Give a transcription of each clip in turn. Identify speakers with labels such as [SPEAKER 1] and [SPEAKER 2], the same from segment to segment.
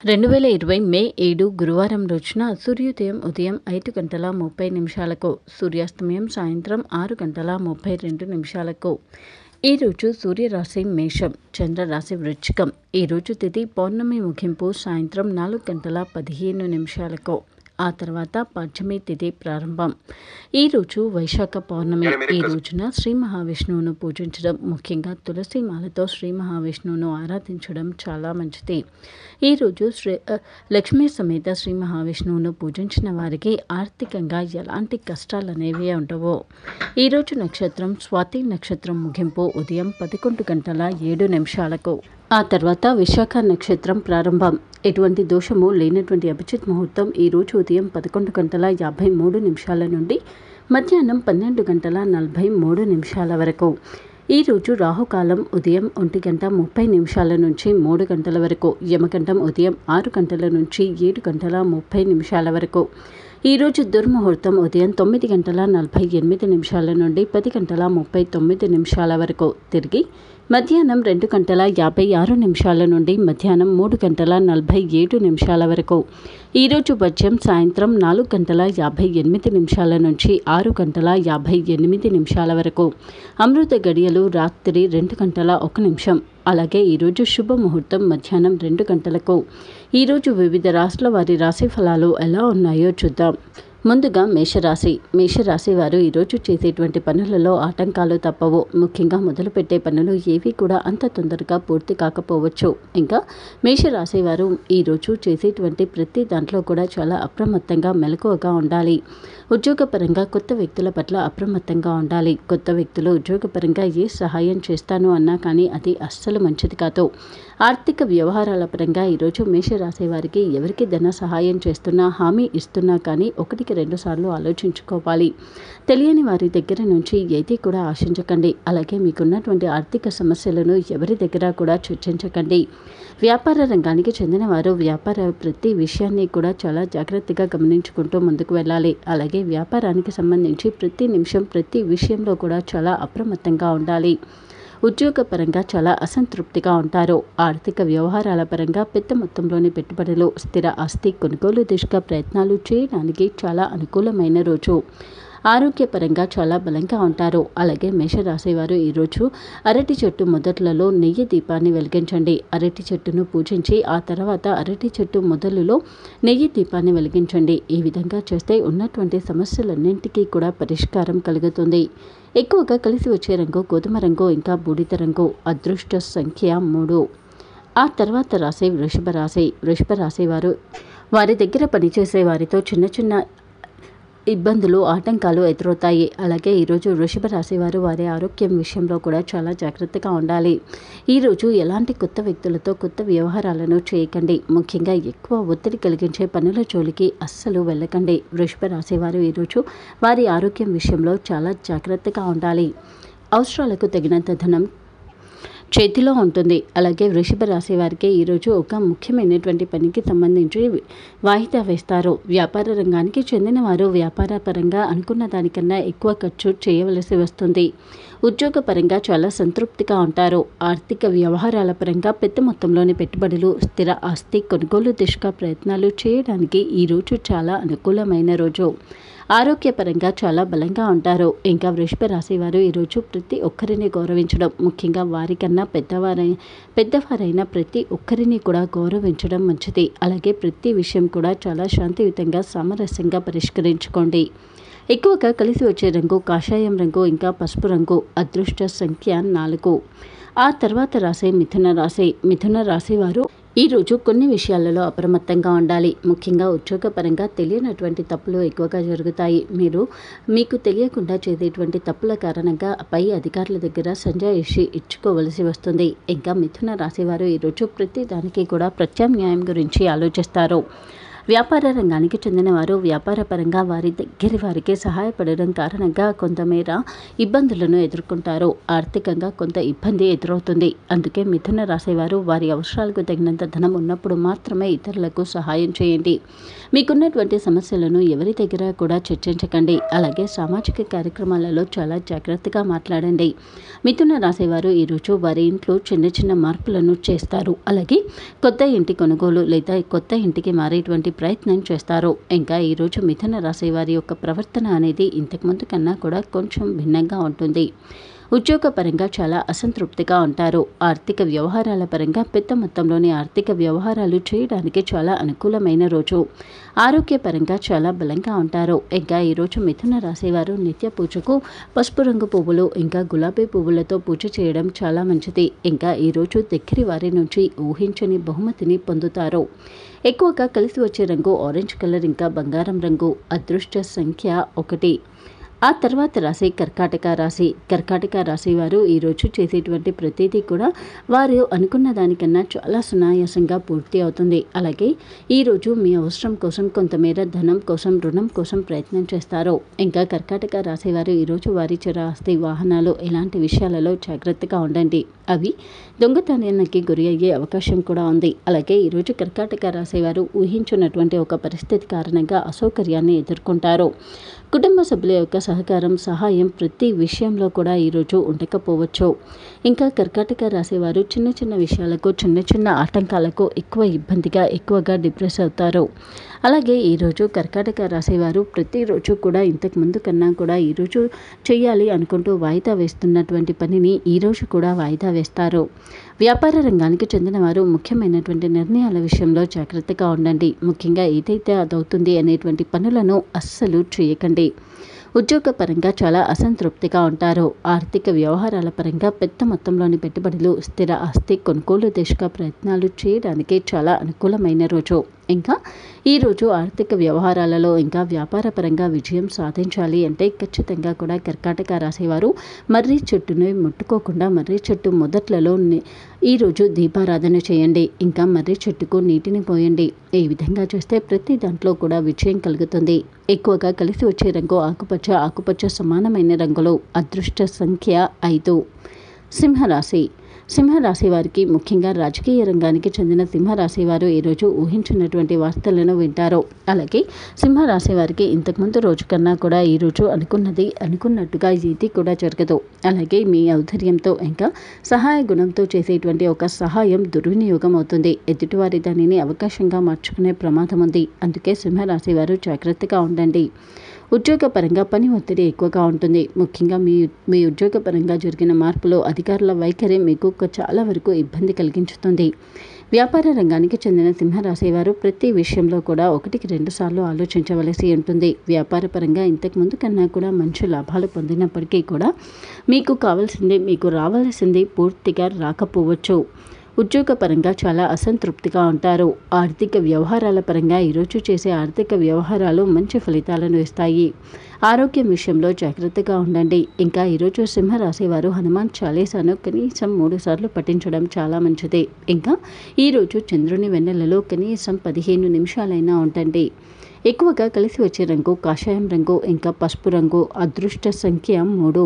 [SPEAKER 1] రెండు వేల ఇరవై మే ఏడు గురువారం రోజున సూర్యోదయం ఉదయం ఐదు గంటల ముప్పై నిమిషాలకు సూర్యాస్తమయం సాయంత్రం ఆరు గంటల ముప్పై రెండు నిమిషాలకు ఈరోజు సూర్యరాశి మేషం చంద్రరాశి వృచ్చికం ఈరోజు తిథి పౌర్ణమి ముగింపు సాయంత్రం నాలుగు గంటల పదిహేను నిమిషాలకు ఆ తర్వాత పంచమి తిథి ప్రారంభం ఈరోజు వైశాఖ పౌర్ణమి ఈ రోజున శ్రీ మహావిష్ణువును పూజించడం ముఖ్యంగా తులసి మాలతో శ్రీ మహావిష్ణువును ఆరాధించడం చాలా మంచిది ఈరోజు శ్రీ ఆ, లక్ష్మీ సమేత శ్రీ మహావిష్ణువును పూజించిన వారికి ఆర్థికంగా ఎలాంటి కష్టాలు అనేవి ఉండవు ఈరోజు నక్షత్రం స్వాతి నక్షత్రం ముగింపు ఉదయం పదకొండు గంటల ఏడు నిమిషాలకు ఆ తర్వాత విశాఖ నక్షత్రం ప్రారంభం ఎటువంటి దోషము లేనటువంటి అభిజిత్ ముహూర్తం ఈ రోజు ఉదయం పదకొండు గంటల యాభై మూడు నిమిషాల నుండి మధ్యాహ్నం పన్నెండు గంటల నలభై మూడు నిమిషాల వరకు ఈరోజు రాహుకాలం ఉదయం ఒంటి గంట ముప్పై నిమిషాల నుంచి మూడు గంటల వరకు యమగండం ఉదయం ఆరు గంటల నుంచి ఏడు గంటల ముప్పై నిమిషాల వరకు ఈరోజు దుర్ముహూర్తం ఉదయం తొమ్మిది గంటల నలభై ఎనిమిది నిమిషాల నుండి పది గంటల ముప్పై తొమ్మిది నిమిషాల వరకు తిరిగి మధ్యాహ్నం రెండు గంటల యాభై ఆరు నిమిషాల నుండి మధ్యాహ్నం మూడు గంటల నలభై ఏడు నిమిషాల వరకు ఈరోజు వజ్యం సాయంత్రం నాలుగు గంటల యాభై ఎనిమిది నిమిషాల నుంచి ఆరు గంటల యాభై ఎనిమిది నిమిషాల వరకు అమృత గడియలు రాత్రి రెండు గంటల ఒక నిమిషం అలాగే ఈరోజు శుభముహూర్తం మధ్యాహ్నం రెండు గంటలకు ఈరోజు వివిధ రాష్ట్రాల వారి రాశి ఫలాలు ఎలా ఉన్నాయో చూద్దాం ముందుగా మేషరాశి మేషరాశి వారు ఈరోజు చేసేటువంటి పనులలో ఆటంకాలు తప్పవు ముఖ్యంగా మొదలుపెట్టే పనులు ఏవి కూడా అంత తొందరగా పూర్తి కాకపోవచ్చు ఇంకా మేషరాశి వారు ఈరోజు చేసేటువంటి ప్రతి దాంట్లో కూడా చాలా అప్రమత్తంగా మెలకువగా ఉండాలి ఉద్యోగపరంగా కొత్త వ్యక్తుల పట్ల అప్రమత్తంగా ఉండాలి కొత్త వ్యక్తులు ఉద్యోగపరంగా ఏ సహాయం చేస్తాను అన్నా కానీ అది అస్సలు మంచిది కాదు ఆర్థిక వ్యవహారాల పరంగా ఈరోజు మేషరాశి వారికి ఎవరికి ధన సహాయం చేస్తున్నా హామీ ఇస్తున్నా కానీ ఒకటికి రెండు సార్లు ఆలోచించుకోవాలి తెలియని వారి దగ్గర నుంచి ఏది కూడా ఆశించకండి అలాగే మీకున్నటువంటి ఆర్థిక సమస్యలను ఎవరి దగ్గర కూడా చర్చించకండి వ్యాపార రంగానికి చెందిన వారు వ్యాపార ప్రతి విషయాన్ని కూడా చాలా జాగ్రత్తగా గమనించుకుంటూ ముందుకు వెళ్ళాలి అలాగే వ్యాపారానికి సంబంధించి ప్రతి నిమిషం ప్రతి విషయంలో కూడా చాలా అప్రమత్తంగా ఉండాలి ఉద్యోగపరంగా చాలా అసంతృప్తిగా ఉంటారు ఆర్థిక వ్యవహారాల పరంగా పెద్ద మొత్తంలోని పెట్టుబడులు స్థిర ఆస్తి కొనుగోలు దిశగా ప్రయత్నాలు చేయడానికి చాలా అనుకూలమైన రోజు ఆరోగ్యపరంగా చాలా బలంగా ఉంటారు అలాగే మేషరాశి వారు ఈరోజు అరటి చెట్టు మొదట్లలో నెయ్యి దీపాన్ని వెలిగించండి అరటి చెట్టును పూజించి ఆ తర్వాత అరటి చెట్టు మొదలులో నెయ్యి దీపాన్ని వెలిగించండి ఈ విధంగా చేస్తే ఉన్నటువంటి సమస్యలన్నింటికీ కూడా పరిష్కారం కలుగుతుంది ఎక్కువగా కలిసి వచ్చే రంగు గోధుమ రంగు ఇంకా బూడిద రంగు అదృష్ట సంఖ్య మూడు ఆ తర్వాత రాశి వృషభ రాశి వృషభ రాశి వారు వారి దగ్గర పనిచేసే వారితో చిన్న చిన్న ఇబ్బందులు ఆటంకాలు ఎదురవుతాయి అలాగే ఈరోజు వృషభ రాశి వారు వారి ఆరోగ్యం విషయంలో కూడా చాలా జాగ్రత్తగా ఉండాలి ఈరోజు ఎలాంటి కొత్త వ్యక్తులతో కొత్త వ్యవహారాలను చేయకండి ముఖ్యంగా ఎక్కువ ఒత్తిడి కలిగించే పనుల జోలికి అస్సలు వెళ్ళకండి వృషభ రాశి వారు ఈరోజు వారి ఆరోగ్యం విషయంలో చాలా జాగ్రత్తగా ఉండాలి అవసరాలకు తగినంత ధనం చేతిలో ఉంటుంది అలాగే వృషభ రాశి వారికి ఈరోజు ఒక ముఖ్యమైనటువంటి పనికి సంబంధించి వాయిదా వేస్తారు వ్యాపార రంగానికి చెందిన వారు వ్యాపార పరంగా అనుకున్న దానికన్నా ఎక్కువ ఖర్చు చేయవలసి వస్తుంది ఉద్యోగపరంగా చాలా సంతృప్తిగా ఉంటారు ఆర్థిక వ్యవహారాల పరంగా పెద్ద మొత్తంలోని పెట్టుబడులు స్థిర ఆస్తి కొనుగోలు దిశగా ప్రయత్నాలు చేయడానికి ఈరోజు చాలా అనుకూలమైన రోజు ఆరోగ్యపరంగా చాలా బలంగా ఉంటారు ఇంకా వృషభ రాశి వారు ఈరోజు ప్రతి ఒక్కరిని గౌరవించడం ముఖ్యంగా వారికన్నా పెద్దవారై పెద్దవారైన ప్రతి ఒక్కరిని కూడా గౌరవించడం మంచిది అలాగే ప్రతి విషయం కూడా చాలా శాంతియుతంగా సామరస్యంగా పరిష్కరించుకోండి ఎక్కువగా కలిసి వచ్చే రంగు కాషాయం రంగు ఇంకా పసుపు రంగు అదృష్ట సంఖ్య నాలుగు ఆ తర్వాత రాసే మిథున రాశి మిథున రాశి వారు ఈరోజు కొన్ని విషయాలలో అప్రమత్తంగా ఉండాలి ముఖ్యంగా ఉద్యోగపరంగా తెలియనటువంటి తప్పులు ఎక్కువగా జరుగుతాయి మీరు మీకు తెలియకుండా చేసేటువంటి తప్పుల కారణంగా పై అధికారుల దగ్గర సంజాయిషి ఇచ్చుకోవలసి వస్తుంది ఇంకా మిథున రాశి వారు ఈరోజు ప్రతి దానికి కూడా ప్రత్యామ్నాయం గురించి ఆలోచిస్తారు వ్యాపార రంగానికి చెందిన వారు వ్యాపార పరంగా వారి దగ్గరి వారికి సహాయపడడం కారణంగా కొంతమేర ఇబ్బందులను ఎదుర్కొంటారు ఆర్థికంగా కొంత ఇబ్బంది ఎదురవుతుంది అందుకే మిథున రాశివారు వారి అవసరాలకు తగినంత ధనం ఉన్నప్పుడు మాత్రమే ఇతరులకు సహాయం చేయండి మీకున్నటువంటి సమస్యలను ఎవరి దగ్గర కూడా చర్చించకండి అలాగే సామాజిక కార్యక్రమాలలో చాలా జాగ్రత్తగా మాట్లాడండి మిథున రాశివారు ఈరోజు వారి ఇంట్లో చిన్న చిన్న మార్పులను చేస్తారు అలాగే కొత్త ఇంటి కొనుగోలు లేదా కొత్త ఇంటికి మారేటువంటి ప్రయత్నం చేస్తారు ఇంకా ఈరోజు మిథున రాశి వారి యొక్క ప్రవర్తన అనేది ఇంతకుముందు కన్నా కూడా కొంచెం భిన్నంగా ఉంటుంది ఉద్యోగపరంగా చాలా అసంతృప్తిగా ఉంటారు ఆర్థిక వ్యవహారాల పరంగా పెద్ద మొత్తంలోని ఆర్థిక వ్యవహారాలు చేయడానికి చాలా అనుకూలమైన రోజు ఆరోగ్యపరంగా చాలా బలంగా ఉంటారు ఇంకా ఈరోజు మిథున రాశివారు నిత్య పూజకు పసుపు రంగు పువ్వులు ఇంకా గులాబీ పువ్వులతో పూజ చేయడం చాలా మంచిది ఇంకా ఈరోజు దగ్గరి వారి నుంచి ఊహించని బహుమతిని పొందుతారు ఎక్కువగా కలిసి వచ్చే రంగు ఆరెంజ్ కలర్ ఇంకా బంగారం రంగు అదృష్ట సంఖ్య ఒకటి ఆ తర్వాత రాశి కర్కాటక రాశి కర్కాటక రాశి వారు ఈరోజు చేసేటువంటి ప్రతిదీ కూడా వారు అనుకున్న దానికన్నా చాలా సునాయాసంగా పూర్తి అవుతుంది అలాగే ఈరోజు మీ అవసరం కోసం కొంతమేర ధనం కోసం రుణం కోసం ప్రయత్నం చేస్తారు ఇంకా కర్కాటక రాశి వారు ఈరోజు వారి చిరాస్తి వాహనాలు ఇలాంటి విషయాలలో జాగ్రత్తగా ఉండండి అవి దొంగతనానికి గురి అయ్యే అవకాశం కూడా ఉంది అలాగే ఈరోజు కర్కాటక రాశి వారు ఊహించినటువంటి ఒక పరిస్థితి కారణంగా అసౌకర్యాన్ని ఎదుర్కొంటారు కుటుంబ సభ్యుల యొక్క సహకారం సహాయం ప్రతి విషయంలో కూడా ఈరోజు ఉండకపోవచ్చు ఇంకా కర్కాటక రాసేవారు చిన్న చిన్న విషయాలకు చిన్న చిన్న ఆటంకాలకు ఎక్కువ ఇబ్బందిగా ఎక్కువగా డిప్రెస్ అవుతారు అలాగే ఈరోజు కర్కాటక రాసేవారు ప్రతిరోజు కూడా ఇంతకు ముందు కన్నా కూడా ఈరోజు చేయాలి అనుకుంటూ వాయిదా వేస్తున్నటువంటి పనిని ఈరోజు కూడా వాయిదా వేస్తారు వ్యాపార రంగానికి చెందిన వారు ముఖ్యమైనటువంటి నిర్ణయాల విషయంలో జాగ్రత్తగా ఉండండి ముఖ్యంగా ఏదైతే అదవుతుంది అనేటువంటి పనులను అస్సలు చేయకండి ఉద్యోగపరంగా చాలా అసంతృప్తిగా ఉంటారు ఆర్థిక వ్యవహారాల పరంగా పెద్ద మొత్తంలోని పెట్టుబడులు స్థిర ఆస్తి కొనుగోలు దిశగా ప్రయత్నాలు చేయడానికి చాలా అనుకూలమైన రోజు ఇంకా ఈరోజు ఆర్థిక వ్యవహారాలలో ఇంకా వ్యాపార పరంగా విజయం సాధించాలి అంటే ఖచ్చితంగా కూడా కర్కాటక రాసేవారు మర్రి చెట్టును ముట్టుకోకుండా మర్రి చెట్టు మొదట్లలో ని- ఈరోజు దీపారాధన చేయండి ఇంకా మర్రి చెట్టుకు నీటిని పోయండి ఈ విధంగా చేస్తే ప్రతి దాంట్లో కూడా విజయం కలుగుతుంది ఎక్కువగా కలిసి వచ్చే రంగు ఆకుపచ్చ ఆకుపచ్చ సమానమైన రంగులు అదృష్ట సంఖ్య ఐదు సింహరాశి సింహరాశి వారికి ముఖ్యంగా రాజకీయ రంగానికి చెందిన సింహరాశి వారు ఈరోజు ఊహించినటువంటి వార్తలను వింటారు అలాగే సింహరాశి వారికి ఇంతకుముందు రోజు కన్నా కూడా ఈరోజు అనుకున్నది అనుకున్నట్టుగా ఏది కూడా జరగదు అలాగే మీ ఔదార్యంతో ఇంకా సహాయ గుణంతో చేసేటువంటి ఒక సహాయం దుర్వినియోగం అవుతుంది ఎదుటివారి దానిని అవకాశంగా మార్చుకునే ప్రమాదం ఉంది అందుకే సింహరాశి వారు జాగ్రత్తగా ఉండండి ఉద్యోగపరంగా పని ఒత్తిడి ఎక్కువగా ఉంటుంది ముఖ్యంగా మీ మీ ఉద్యోగపరంగా జరిగిన మార్పులో అధికారుల వైఖరి మీకు ఒక చాలా వరకు ఇబ్బంది కలిగించుతుంది వ్యాపార రంగానికి చెందిన సింహరాశి వారు ప్రతి విషయంలో కూడా ఒకటికి రెండు సార్లు ఆలోచించవలసి ఉంటుంది వ్యాపార పరంగా ఇంతకు ముందు కన్నా కూడా మంచి లాభాలు పొందినప్పటికీ కూడా మీకు కావాల్సింది మీకు రావాల్సింది పూర్తిగా రాకపోవచ్చు ఉద్యోగపరంగా చాలా అసంతృప్తిగా ఉంటారు ఆర్థిక వ్యవహారాల పరంగా ఈరోజు చేసే ఆర్థిక వ్యవహారాలు మంచి ఫలితాలను ఇస్తాయి ఆరోగ్యం విషయంలో జాగ్రత్తగా ఉండండి ఇంకా ఈరోజు సింహరాశి వారు హనుమాన్ చాలీసాను కనీసం మూడు సార్లు పఠించడం చాలా మంచిది ఇంకా ఈరోజు చంద్రుని వెన్నెలలో కనీసం పదిహేను నిమిషాలైనా ఉండండి ఎక్కువగా కలిసి వచ్చే రంగు కాషాయం రంగు ఇంకా పసుపు రంగు అదృష్ట సంఖ్య మూడు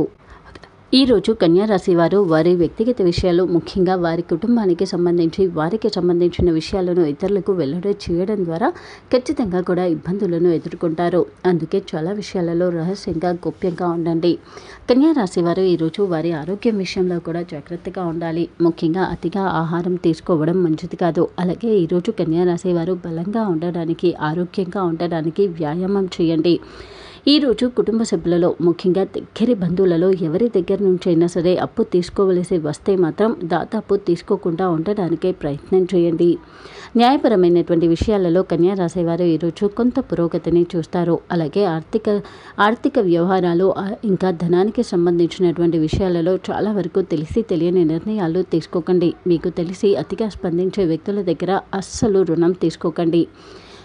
[SPEAKER 1] ఈరోజు కన్యారాశి వారు వారి వ్యక్తిగత విషయాలు ముఖ్యంగా వారి కుటుంబానికి సంబంధించి వారికి సంబంధించిన విషయాలను ఇతరులకు వెల్లడి చేయడం ద్వారా ఖచ్చితంగా కూడా ఇబ్బందులను ఎదుర్కొంటారు అందుకే చాలా విషయాలలో రహస్యంగా గోప్యంగా ఉండండి కన్యారాశి వారు ఈరోజు వారి ఆరోగ్యం విషయంలో కూడా జాగ్రత్తగా ఉండాలి ముఖ్యంగా అతిగా ఆహారం తీసుకోవడం మంచిది కాదు అలాగే ఈరోజు కన్యారాశి వారు బలంగా ఉండడానికి ఆరోగ్యంగా ఉండడానికి వ్యాయామం చేయండి ఈరోజు కుటుంబ సభ్యులలో ముఖ్యంగా దగ్గరి బంధువులలో ఎవరి దగ్గర నుంచైనా సరే అప్పు తీసుకోవలసి వస్తే మాత్రం దాదాపు తీసుకోకుండా ఉండడానికే ప్రయత్నం చేయండి న్యాయపరమైనటువంటి విషయాలలో కన్యా రాసేవారు ఈరోజు కొంత పురోగతిని చూస్తారు అలాగే ఆర్థిక ఆర్థిక వ్యవహారాలు ఆ, ఇంకా ధనానికి సంబంధించినటువంటి విషయాలలో చాలా వరకు తెలిసి తెలియని నిర్ణయాలు తీసుకోకండి మీకు తెలిసి అతిగా స్పందించే వ్యక్తుల దగ్గర అస్సలు రుణం తీసుకోకండి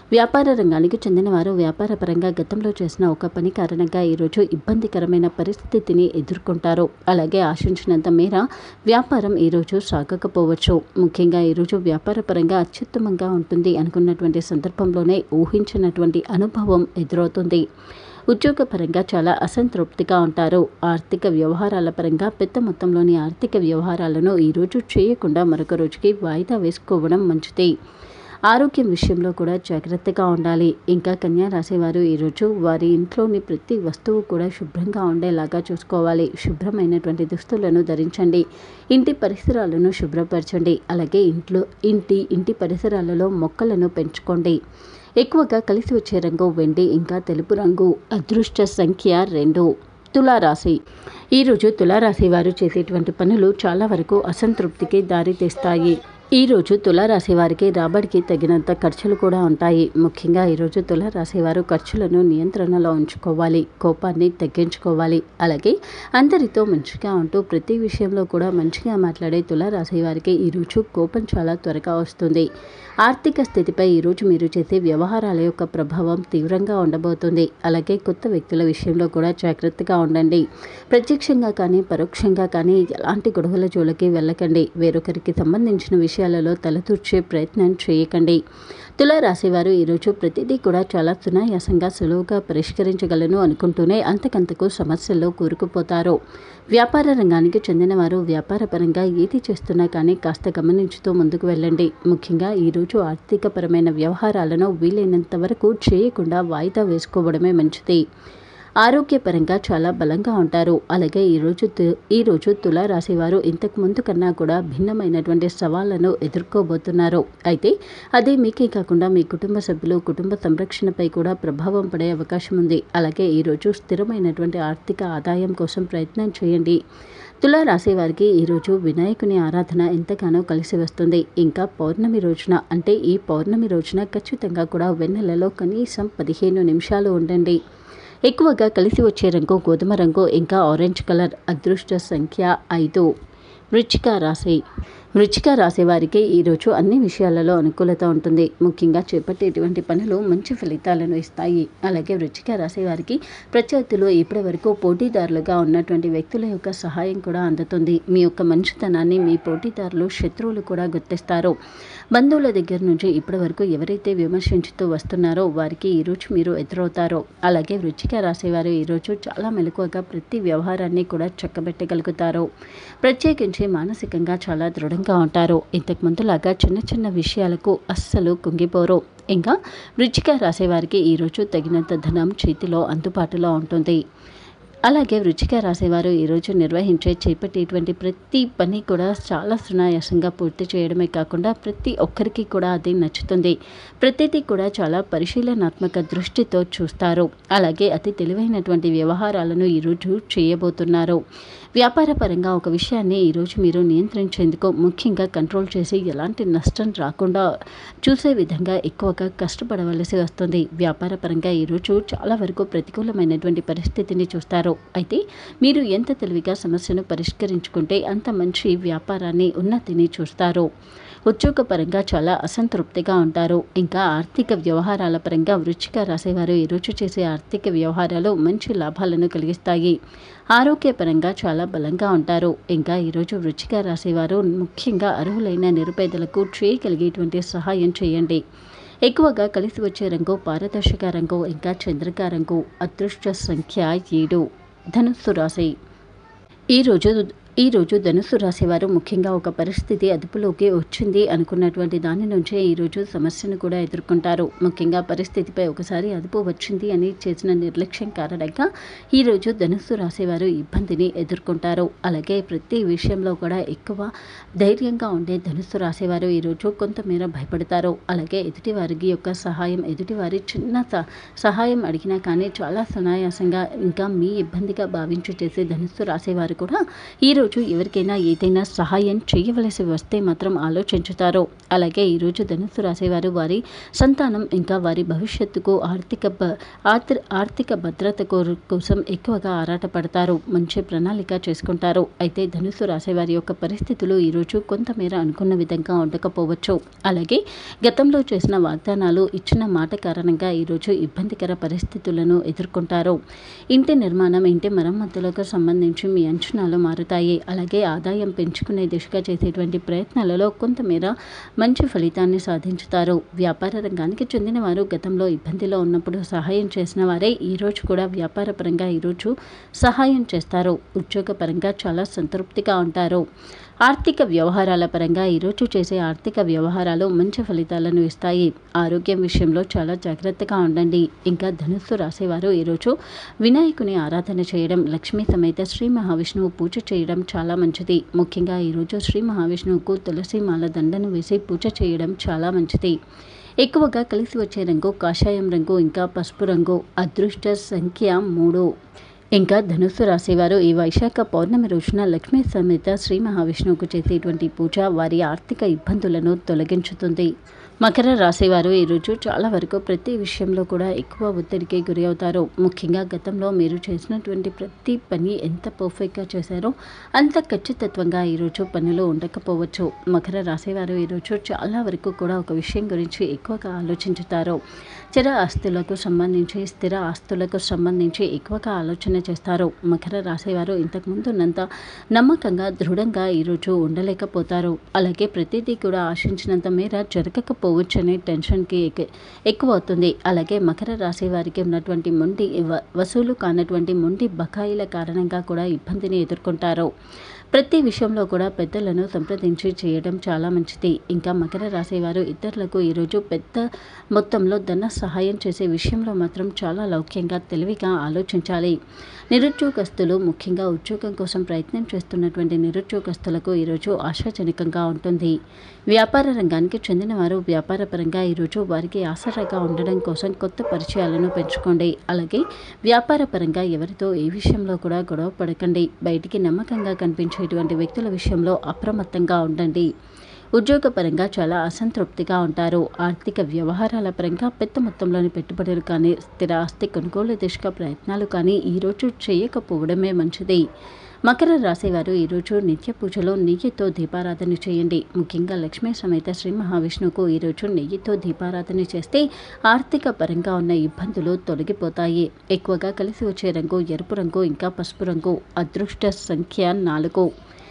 [SPEAKER 1] వ్యాపార రంగానికి చెందిన వారు వ్యాపార పరంగా గతంలో చేసిన ఒక పని కారణంగా ఈరోజు ఇబ్బందికరమైన పరిస్థితిని ఎదుర్కొంటారు అలాగే ఆశించినంత మేర వ్యాపారం ఈరోజు సాగకపోవచ్చు ముఖ్యంగా ఈరోజు వ్యాపార పరంగా అత్యుత్తమంగా ఉంటుంది అనుకున్నటువంటి సందర్భంలోనే ఊహించినటువంటి అనుభవం ఎదురవుతుంది ఉద్యోగపరంగా చాలా అసంతృప్తిగా ఉంటారు ఆర్థిక వ్యవహారాల పరంగా పెద్ద మొత్తంలోని ఆర్థిక వ్యవహారాలను ఈరోజు చేయకుండా మరొక రోజుకి వాయిదా వేసుకోవడం మంచిది ఆరోగ్యం విషయంలో కూడా జాగ్రత్తగా ఉండాలి ఇంకా కన్యా రాసేవారు ఈరోజు వారి ఇంట్లోని ప్రతి వస్తువు కూడా శుభ్రంగా ఉండేలాగా చూసుకోవాలి శుభ్రమైనటువంటి దుస్తులను ధరించండి ఇంటి పరిసరాలను శుభ్రపరచండి అలాగే ఇంట్లో ఇంటి ఇంటి పరిసరాలలో మొక్కలను పెంచుకోండి ఎక్కువగా కలిసి వచ్చే రంగు వెండి ఇంకా తెలుపు రంగు అదృష్ట సంఖ్య రెండు తులారాశి ఈరోజు తులారాశి వారు చేసేటువంటి పనులు చాలా వరకు అసంతృప్తికి దారితీస్తాయి ఈరోజు తులారాశి వారికి రాబడికి తగినంత ఖర్చులు కూడా ఉంటాయి ముఖ్యంగా ఈరోజు తులారాశి వారు ఖర్చులను నియంత్రణలో ఉంచుకోవాలి కోపాన్ని తగ్గించుకోవాలి అలాగే అందరితో మంచిగా ఉంటూ ప్రతి విషయంలో కూడా మంచిగా మాట్లాడే తులారాశి వారికి ఈరోజు కోపం చాలా త్వరగా వస్తుంది ఆర్థిక స్థితిపై ఈరోజు మీరు చేసే వ్యవహారాల యొక్క ప్రభావం తీవ్రంగా ఉండబోతుంది అలాగే కొత్త వ్యక్తుల విషయంలో కూడా జాగ్రత్తగా ఉండండి ప్రత్యక్షంగా కానీ పరోక్షంగా కానీ ఎలాంటి గొడవల జోలికి వెళ్ళకండి వేరొకరికి సంబంధించిన విషయాలలో తలతూర్చే ప్రయత్నం చేయకండి తులారాశివారు ఈరోజు ప్రతిదీ కూడా చాలా సునాయాసంగా సులువుగా పరిష్కరించగలను అనుకుంటూనే అంతకంతకు సమస్యల్లో కూరుకుపోతారు వ్యాపార రంగానికి చెందినవారు వ్యాపారపరంగా ఏది చేస్తున్నా కానీ కాస్త గమనించుతూ ముందుకు వెళ్ళండి ముఖ్యంగా ఈరోజు ఆర్థికపరమైన వ్యవహారాలను వీలైనంత వరకు చేయకుండా వాయిదా వేసుకోవడమే మంచిది ఆరోగ్యపరంగా చాలా బలంగా ఉంటారు అలాగే ఈరోజు తు- ఈరోజు తులారాశి వారు ఇంతకు ముందు కన్నా కూడా భిన్నమైనటువంటి సవాళ్లను ఎదుర్కోబోతున్నారు అయితే అదే మీకే కాకుండా మీ కుటుంబ సభ్యులు కుటుంబ సంరక్షణపై కూడా ప్రభావం పడే అవకాశం ఉంది అలాగే ఈరోజు స్థిరమైనటువంటి ఆర్థిక ఆదాయం కోసం ప్రయత్నం చేయండి తులారాశి వారికి ఈరోజు వినాయకుని ఆరాధన ఎంతగానో కలిసి వస్తుంది ఇంకా పౌర్ణమి రోజున అంటే ఈ పౌర్ణమి రోజున ఖచ్చితంగా కూడా వెన్నెలలో కనీసం పదిహేను నిమిషాలు ఉండండి ఎక్కువగా కలిసి వచ్చే రంగు గోధుమ రంగు ఇంకా ఆరెంజ్ కలర్ అదృష్ట సంఖ్య ఐదు వృచ్చిక రాశి వృచ్చిక రాశి వారికి ఈరోజు అన్ని విషయాలలో అనుకూలత ఉంటుంది ముఖ్యంగా చేపట్టేటువంటి పనులు మంచి ఫలితాలను ఇస్తాయి అలాగే వృచ్చిక రాశి వారికి ప్రత్యర్థులు ఇప్పటి వరకు పోటీదారులుగా ఉన్నటువంటి వ్యక్తుల యొక్క సహాయం కూడా అందుతుంది మీ యొక్క మంచితనాన్ని మీ పోటీదారులు శత్రువులు కూడా గుర్తిస్తారు బంధువుల దగ్గర నుంచి ఇప్పటి వరకు ఎవరైతే విమర్శించుతూ వస్తున్నారో వారికి ఈరోజు మీరు ఎదురవుతారో అలాగే వృచ్చిక రాశి వారు ఈరోజు చాలా మెలకువగా ప్రతి వ్యవహారాన్ని కూడా చక్కబెట్టగలుగుతారు ప్రత్యేకించి మానసికంగా చాలా దృఢంగా ఉంటారు ఇంతకు ముందులాగా చిన్న చిన్న విషయాలకు అస్సలు కుంగిపోరు ఇంకా వృచ్చిక రాసేవారికి ఈరోజు తగినంత ధనం చేతిలో అందుబాటులో ఉంటుంది అలాగే వృచ్చిక రాసేవారు ఈరోజు నిర్వహించే చేపట్టేటువంటి ప్రతి పని కూడా చాలా సునాయాసంగా పూర్తి చేయడమే కాకుండా ప్రతి ఒక్కరికి కూడా అది నచ్చుతుంది ప్రతిదీ కూడా చాలా పరిశీలనాత్మక దృష్టితో చూస్తారు అలాగే అతి తెలివైనటువంటి వ్యవహారాలను ఈరోజు చేయబోతున్నారు వ్యాపార పరంగా ఒక విషయాన్ని ఈరోజు మీరు నియంత్రించేందుకు ముఖ్యంగా కంట్రోల్ చేసి ఎలాంటి నష్టం రాకుండా చూసే విధంగా ఎక్కువగా కష్టపడవలసి వస్తుంది వ్యాపార పరంగా ఈరోజు చాలా వరకు ప్రతికూలమైనటువంటి పరిస్థితిని చూస్తారు అయితే మీరు ఎంత తెలివిగా సమస్యను పరిష్కరించుకుంటే అంత మంచి వ్యాపారాన్ని ఉన్నతిని చూస్తారు ఉద్యోగపరంగా చాలా అసంతృప్తిగా ఉంటారు ఇంకా ఆర్థిక వ్యవహారాల పరంగా వృచ్చిక రాసేవారు ఈరోజు చేసే ఆర్థిక వ్యవహారాలు మంచి లాభాలను కలిగిస్తాయి ఆరోగ్యపరంగా చాలా బలంగా ఉంటారు ఇంకా ఈరోజు వృచ్చిక రాసేవారు ముఖ్యంగా అర్హులైన నిరుపేదలకు చేయగలిగేటువంటి సహాయం చేయండి ఎక్కువగా కలిసి వచ్చే రంగు పారదర్శక రంగు ఇంకా చంద్రిక రంగు అదృష్ట సంఖ్య ఏడు ధనుస్సు రాశి ఈరోజు ఈరోజు ధనుస్సు రాశివారు ముఖ్యంగా ఒక పరిస్థితి అదుపులోకి వచ్చింది అనుకున్నటువంటి దాని నుంచే ఈరోజు సమస్యను కూడా ఎదుర్కొంటారు ముఖ్యంగా పరిస్థితిపై ఒకసారి అదుపు వచ్చింది అని చేసిన నిర్లక్ష్యం కారణంగా ఈరోజు ధనుస్సు రాశివారు ఇబ్బందిని ఎదుర్కొంటారు అలాగే ప్రతి విషయంలో కూడా ఎక్కువ ధైర్యంగా ఉండే ధనుస్సు రాశివారు ఈరోజు కొంతమేర భయపడతారు అలాగే ఎదుటివారికి యొక్క సహాయం ఎదుటివారి చిన్న స- సహాయం అడిగినా కానీ చాలా సునాయాసంగా ఇంకా మీ ఇబ్బందిగా భావించి చేసే ధనుస్సు రాసేవారు కూడా ఈరోజు ఈరోజు ఎవరికైనా ఏదైనా సహాయం చేయవలసి వస్తే మాత్రం ఆలోచించుతారు అలాగే ఈరోజు ధనుసు రాసేవారు వారి సంతానం ఇంకా వారి భవిష్యత్తుకు ఆర్థిక బ ఆర్థ- ఆర్థిక భద్రత కోరు- కోసం ఎక్కువగా ఆరాటపడతారు మంచి ప్రణాళిక చేసుకుంటారు అయితే ధనుసు రాసేవారి యొక్క పరిస్థితులు ఈరోజు కొంతమేర అనుకున్న విధంగా ఉండకపోవచ్చు అలాగే గతంలో చేసిన వాగ్దానాలు ఇచ్చిన మాట కారణంగా ఈరోజు ఇబ్బందికర పరిస్థితులను ఎదుర్కొంటారు ఇంటి నిర్మాణం ఇంటి మరమ్మతులకు సంబంధించి మీ అంచనాలు మారుతాయి అలాగే ఆదాయం పెంచుకునే దిశగా చేసేటువంటి ప్రయత్నాలలో కొంతమేర మంచి ఫలితాన్ని సాధించుతారు వ్యాపార రంగానికి చెందిన వారు గతంలో ఇబ్బందిలో ఉన్నప్పుడు సహాయం చేసిన వారే ఈరోజు కూడా వ్యాపార పరంగా ఈరోజు సహాయం చేస్తారు ఉద్యోగపరంగా చాలా సంతృప్తిగా ఉంటారు ఆర్థిక వ్యవహారాల పరంగా ఈరోజు చేసే ఆర్థిక వ్యవహారాలు మంచి ఫలితాలను ఇస్తాయి ఆరోగ్యం విషయంలో చాలా జాగ్రత్తగా ఉండండి ఇంకా ధనుస్సు రాసేవారు ఈరోజు వినాయకుని ఆరాధన చేయడం లక్ష్మీ సమేత శ్రీ మహావిష్ణువు పూజ చేయడం చాలా మంచిది ముఖ్యంగా ఈరోజు శ్రీ మహావిష్ణువుకు తులసి మాల దండను వేసి పూజ చేయడం చాలా మంచిది ఎక్కువగా కలిసి వచ్చే రంగు కాషాయం రంగు ఇంకా పసుపు రంగు అదృష్ట సంఖ్య మూడు ఇంకా ధనుస్సు రాసేవారు ఈ వైశాఖ పౌర్ణమి రోజున లక్ష్మీ సమేత శ్రీ మహావిష్ణువుకు చేసేటువంటి పూజ వారి ఆర్థిక ఇబ్బందులను తొలగించుతుంది మకర రాశివారు ఈరోజు చాలా వరకు ప్రతి విషయంలో కూడా ఎక్కువ ఒత్తిడికి గురి అవుతారు ముఖ్యంగా గతంలో మీరు చేసినటువంటి ప్రతి పని ఎంత పర్ఫెక్ట్గా చేశారో అంత ఖచ్చితత్వంగా ఈరోజు పనులు ఉండకపోవచ్చు మకర రాశివారు ఈరోజు చాలా వరకు కూడా ఒక విషయం గురించి ఎక్కువగా ఆలోచించుతారు స్థిర ఆస్తులకు సంబంధించి స్థిర ఆస్తులకు సంబంధించి ఎక్కువగా ఆలోచన చేస్తారు మకర రాశివారు ఇంతకుముందు ఉన్నంత నమ్మకంగా దృఢంగా ఈరోజు ఉండలేకపోతారు అలాగే ప్రతిదీ కూడా ఆశించినంత మేర జరగకపోవచ్చు అనే టెన్షన్కి ఎక్- ఎక్కువ అవుతుంది అలాగే మకర రాశి వారికి ఉన్నటువంటి మొండి వ- వసూలు కానటువంటి మొండి బకాయిల కారణంగా కూడా ఇబ్బందిని ఎదుర్కొంటారు ప్రతి విషయంలో కూడా పెద్దలను సంప్రదించి చేయడం చాలా మంచిది ఇంకా మకర రాశి వారు ఇతరులకు ఈరోజు పెద్ద మొత్తంలో ధన సహాయం చేసే విషయంలో మాత్రం చాలా లౌక్యంగా తెలివిగా ఆలోచించాలి నిరుద్యోగస్తులు ముఖ్యంగా ఉద్యోగం కోసం ప్రయత్నం చేస్తున్నటువంటి నిరుద్యోగస్తులకు ఈరోజు ఆశాజనకంగా ఉంటుంది వ్యాపార రంగానికి చెందిన వారు వ్యాపారపరంగా ఈరోజు వారికి ఆసరాగా ఉండడం కోసం కొత్త పరిచయాలను పెంచుకోండి అలాగే వ్యాపార పరంగా ఎవరితో ఏ విషయంలో కూడా గొడవ పడకండి బయటికి నమ్మకంగా కనిపించేటువంటి వ్యక్తుల విషయంలో అప్రమత్తంగా ఉండండి ఉద్యోగపరంగా చాలా అసంతృప్తిగా ఉంటారు ఆర్థిక వ్యవహారాల పరంగా పెద్ద మొత్తంలోని పెట్టుబడులు కానీ స్థిర ఆస్తి కొనుగోలు దిశగా ప్రయత్నాలు కానీ ఈరోజు చేయకపోవడమే మంచిది మకర రాశివారు ఈరోజు నిత్య పూజలో నెయ్యితో దీపారాధన చేయండి ముఖ్యంగా లక్ష్మీ సమేత శ్రీ మహావిష్ణువుకు ఈరోజు నెయ్యితో దీపారాధన చేస్తే ఆర్థిక పరంగా ఉన్న ఇబ్బందులు తొలగిపోతాయి ఎక్కువగా కలిసి వచ్చే రంగు ఎరుపు రంగు ఇంకా పసుపు రంగు అదృష్ట సంఖ్య నాలుగు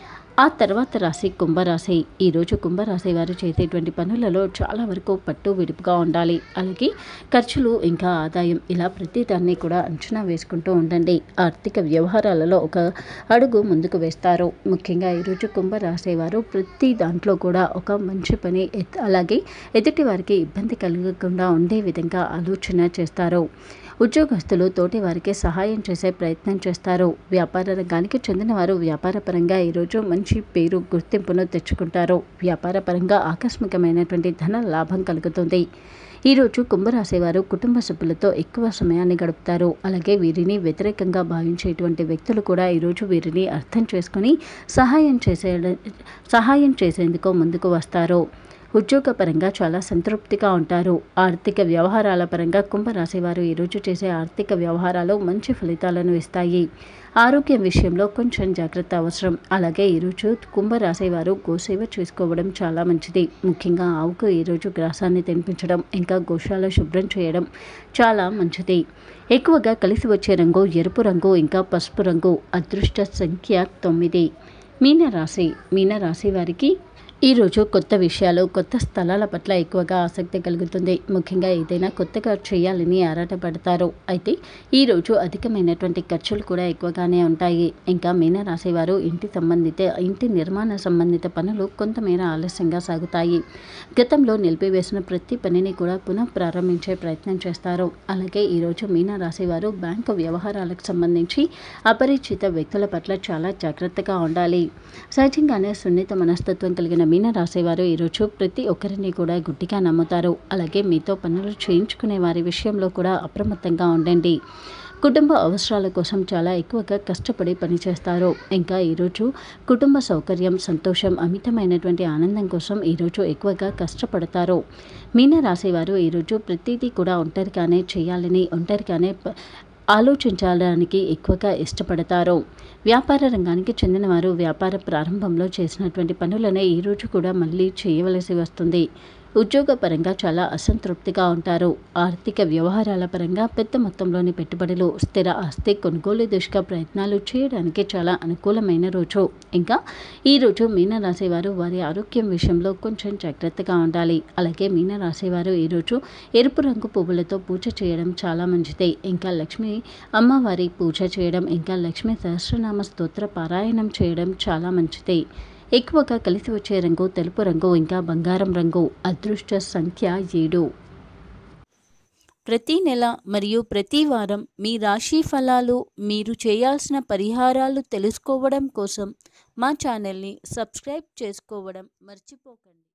[SPEAKER 1] ఆ తర్వాత రాశి కుంభరాశి ఈరోజు కుంభరాశి వారు చేసేటువంటి పనులలో చాలా వరకు పట్టు విడుపుగా ఉండాలి అలాగే ఖర్చులు ఇంకా ఆదాయం ఇలా ప్రతి దాన్ని కూడా అంచనా వేసుకుంటూ ఉండండి ఆర్థిక వ్యవహారాలలో ఒక అడుగు ముందుకు వేస్తారు ముఖ్యంగా ఈరోజు కుంభరాశి వారు ప్రతి దాంట్లో కూడా ఒక మంచి పని ఎత్- అలాగే ఎదుటి వారికి ఇబ్బంది కలగకుండా ఉండే విధంగా ఆలోచన చేస్తారు ఉద్యోగస్తులు తోటి వారికి సహాయం చేసే ప్రయత్నం చేస్తారు వ్యాపార రంగానికి చెందిన వారు వ్యాపార పరంగా ఈరోజు మంచి పేరు గుర్తింపును తెచ్చుకుంటారు వ్యాపార పరంగా ఆకస్మికమైనటువంటి ధన లాభం కలుగుతుంది ఈరోజు కుంభరాశి వారు కుటుంబ సభ్యులతో ఎక్కువ సమయాన్ని గడుపుతారు అలాగే వీరిని వ్యతిరేకంగా భావించేటువంటి వ్యక్తులు కూడా ఈరోజు వీరిని అర్థం చేసుకుని సహాయం చేసే సహాయం చేసేందుకు ముందుకు వస్తారు ఉద్యోగపరంగా చాలా సంతృప్తిగా ఉంటారు ఆర్థిక వ్యవహారాల పరంగా కుంభరాశి వారు ఈరోజు చేసే ఆర్థిక వ్యవహారాలు మంచి ఫలితాలను ఇస్తాయి ఆరోగ్యం విషయంలో కొంచెం జాగ్రత్త అవసరం అలాగే ఈరోజు కుంభరాశి వారు గోసేవ చేసుకోవడం చాలా మంచిది ముఖ్యంగా ఆవుకు ఈరోజు గ్రాసాన్ని తినిపించడం ఇంకా గోశాల శుభ్రం చేయడం చాలా మంచిది ఎక్కువగా కలిసి వచ్చే రంగు ఎరుపు రంగు ఇంకా పసుపు రంగు అదృష్ట సంఖ్య తొమ్మిది మీనరాశి మీనరాశి వారికి ఈరోజు కొత్త విషయాలు కొత్త స్థలాల పట్ల ఎక్కువగా ఆసక్తి కలుగుతుంది ముఖ్యంగా ఏదైనా కొత్తగా చేయాలని ఆరాటపడతారు అయితే ఈరోజు అధికమైనటువంటి ఖర్చులు కూడా ఎక్కువగానే ఉంటాయి ఇంకా మీనరాశి వారు ఇంటి సంబంధిత ఇంటి నిర్మాణ సంబంధిత పనులు కొంతమేర ఆలస్యంగా సాగుతాయి గతంలో నిలిపివేసిన ప్రతి పనిని కూడా పునః ప్రారంభించే ప్రయత్నం చేస్తారు అలాగే ఈరోజు మీనరాశి వారు బ్యాంకు వ్యవహారాలకు సంబంధించి అపరిచిత వ్యక్తుల పట్ల చాలా జాగ్రత్తగా ఉండాలి సహజంగానే సున్నిత మనస్తత్వం కలిగిన మీన రాసేవారు ఈరోజు ప్రతి ఒక్కరిని కూడా గుడ్డిగా నమ్ముతారు అలాగే మీతో పనులు చేయించుకునే వారి విషయంలో కూడా అప్రమత్తంగా ఉండండి కుటుంబ అవసరాల కోసం చాలా ఎక్కువగా కష్టపడి పనిచేస్తారు ఇంకా ఈరోజు కుటుంబ సౌకర్యం సంతోషం అమితమైనటువంటి ఆనందం కోసం ఈరోజు ఎక్కువగా కష్టపడతారు మీన రాశి వారు ఈరోజు ప్రతిదీ కూడా ఒంటరిగానే చేయాలని ఒంటరిగానే ప- ఆలోచించడానికి ఎక్కువగా ఇష్టపడతారు వ్యాపార రంగానికి చెందిన వారు వ్యాపార ప్రారంభంలో చేసినటువంటి పనులనే ఈరోజు కూడా మళ్ళీ చేయవలసి వస్తుంది ఉద్యోగపరంగా చాలా అసంతృప్తిగా ఉంటారు ఆర్థిక వ్యవహారాల పరంగా పెద్ద మొత్తంలోని పెట్టుబడులు స్థిర ఆస్తి కొనుగోలు దిశగా ప్రయత్నాలు చేయడానికి చాలా అనుకూలమైన రోజు ఇంకా ఈ రోజు మీనరాశి వారు వారి ఆరోగ్యం విషయంలో కొంచెం జాగ్రత్తగా ఉండాలి అలాగే మీనరాశి వారు ఈరోజు ఎరుపు రంగు పువ్వులతో పూజ చేయడం చాలా మంచిది ఇంకా లక్ష్మి అమ్మవారి పూజ చేయడం ఇంకా లక్ష్మీ సహస్రనామ స్తోత్ర పారాయణం చేయడం చాలా మంచిది ఎక్కువగా కలిసి వచ్చే రంగు తెలుపు రంగు ఇంకా బంగారం రంగు అదృష్ట సంఖ్య ఏడు
[SPEAKER 2] ప్రతి నెల మరియు ప్రతి వారం మీ రాశి ఫలాలు మీరు చేయాల్సిన పరిహారాలు తెలుసుకోవడం కోసం మా ఛానల్ని సబ్స్క్రైబ్ చేసుకోవడం మర్చిపోకండి